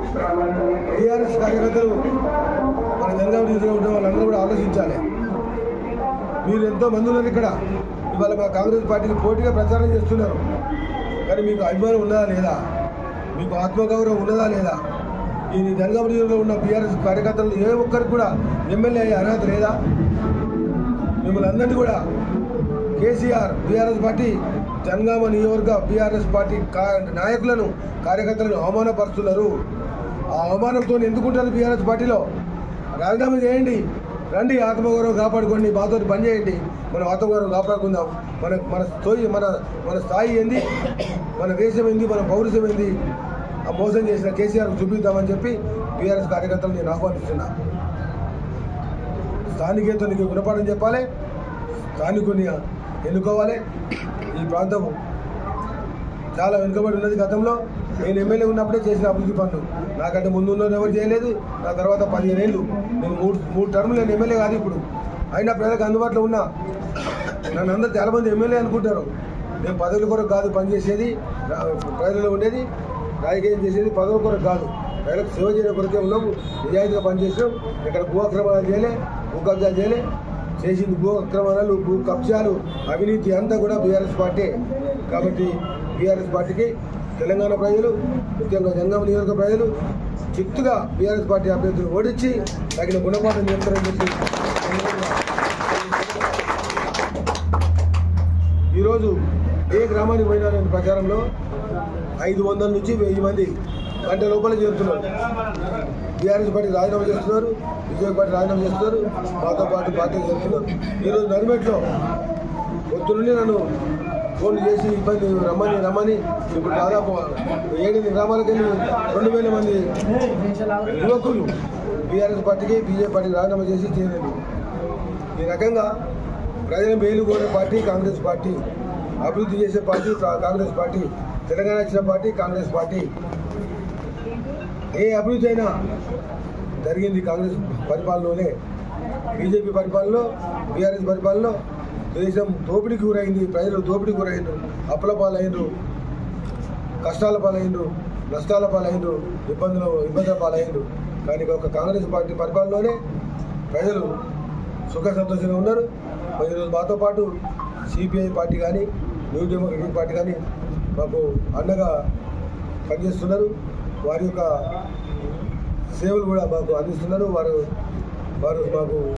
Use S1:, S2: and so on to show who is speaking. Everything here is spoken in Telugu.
S1: టీఆర్ఎస్ కార్యకర్తలు మన జనగామ నియోజకవర్గంలో ఉన్న వాళ్ళందరూ కూడా ఆలోచించాలి మీరు ఎంతో మంది ఉన్నారు ఇక్కడ ఇవాళ మా కాంగ్రెస్ పార్టీకి పోటీగా ప్రచారం చేస్తున్నారు కానీ మీకు అభిమానం ఉన్నదా లేదా మీకు ఆత్మగౌరవం ఉన్నదా లేదా ఈ జనగామ నియోజకవర్గంలో ఉన్న బీఆర్ఎస్ కార్యకర్తలు ఏ ఒక్కరికి కూడా ఎమ్మెల్యే అయ్యే అర్హత లేదా మిమ్మల్ని అందరినీ కూడా కేసీఆర్ బీఆర్ఎస్ పార్టీ జనగామ నియోజకవర్గ బీఆర్ఎస్ పార్టీ కా- నాయకులను కార్యకర్తలను అవమానపరుస్తున్నారు ఆ అవమానంతో ఎందుకుంటారు బీఆర్ఎస్ పార్టీలో రాజీనామా చేయండి రండి ఆత్మగౌరవం కాపాడుకోండి మాతో పని చేయండి మన ఆత్మగౌరవం కాపాడుకుందాం మన మన స్థోయి మన మన స్థాయి ఏంది మన దేశం ఏంది మన పౌరుషం ఏంది ఆ మోసం చేసిన కేసీఆర్ చూపిద్దామని చెప్పి బీఆర్ఎస్ కార్యకర్తలు నేను ఆహ్వానిస్తున్నా స్థానికేతనికి గుణపాఠం చెప్పాలి స్థానికుని ఎన్నుకోవాలి ఈ ప్రాంతం చాలా వెనుకబడి ఉన్నది గతంలో నేను ఎమ్మెల్యే ఉన్నప్పుడే చేసిన అభివృద్ధి పనులు నాకంటే ముందు ఉన్న ఎవరు చేయలేదు నా తర్వాత పదిహేను ఏళ్ళు నేను మూడు మూడు టర్ములు నేను ఎమ్మెల్యే కాదు ఇప్పుడు అయినా ప్రజలకు అందుబాటులో ఉన్నా నన్ను అందరూ చాలామంది ఎమ్మెల్యే అనుకుంటారు నేను పదవుల కొరకు కాదు పనిచేసేది రా- ప్రజలలో ఉండేది రాజకీయం చేసేది పదవుల కొరకు కాదు ప్రజలకు సేవ చేయడం కొరకే ఉన్నాము నిజాయితీగా పనిచేసాం ఇక్కడ భూ అక్రమాలు చేయలే భూ కబ్జాలు చేయలే చేసింది భూ అక్రమాలు భూ కబ్జాలు అవినీతి అంతా కూడా బీఆర్ఎస్ పార్టీ కాబట్టి బీఆర్ఎస్ పార్టీకి తెలంగాణ ప్రజలు ముఖ్యంగా జంగం నియోజక ప్రజలు చిత్తుగా బీఆర్ఎస్ పార్టీ అభ్యర్థులు ఓడించి తగిన గుణపాఠం చేస్తారని చెప్పి ఈరోజు ఏ గ్రామానికి పోయినా నేను ప్రచారంలో ఐదు వందల నుంచి వెయ్యి మంది గంట లోపల చేరుతున్నారు బీఆర్ఎస్ పార్టీ రాజీనామా చేస్తున్నారు విజయ పార్టీ రాజీనామా చేస్తున్నారు మాతో పాటు పార్టీ చేస్తున్నారు ఈరోజు నడిమెట్లో పొద్దున్నే నన్ను ఫోన్ చేసి ఇబ్బంది రమ్మని రమ్మని ఇప్పుడు దాదాపు ఏడెనిమిది గ్రామాలకు వెళ్ళి రెండు వేల మంది యువకులు బీఆర్ఎస్ పార్టీకి బీజేపీ పార్టీకి రాజీనామా చేసి చేరండి ఈ రకంగా ప్రజల మేలు కోరే పార్టీ కాంగ్రెస్ పార్టీ అభివృద్ధి చేసే పార్టీ కా- కాంగ్రెస్ పార్టీ తెలంగాణ ఇచ్చిన పార్టీ కాంగ్రెస్ పార్టీ ఏ అభివృద్ధి అయినా జరిగింది కాంగ్రెస్ పరిపాలనలోనే బీజేపీ పరిపాలనలో బీఆర్ఎస్ పరిపాలనలో దేశం దోపిడీకి గురైంది ప్రజలు దోపిడీకి గురైండ్రు అప్పుల పాలైండ్రు కష్టాల పాలైండ్రు నష్టాల పాలైండ్రు ఇబ్బందులు ఇబ్బందుల పాలైండ్రు కానీ ఒక కాంగ్రెస్ పార్టీ పరిపాలనలోనే ప్రజలు సుఖ సంతోషంగా ఉన్నారు మరి ఈరోజు మాతో పాటు సిపిఐ పార్టీ కానీ న్యూ డెమోక్రటిక్ పార్టీ కానీ మాకు అండగా పనిచేస్తున్నారు వారి యొక్క సేవలు కూడా మాకు అందిస్తున్నారు వారు వారు మాకు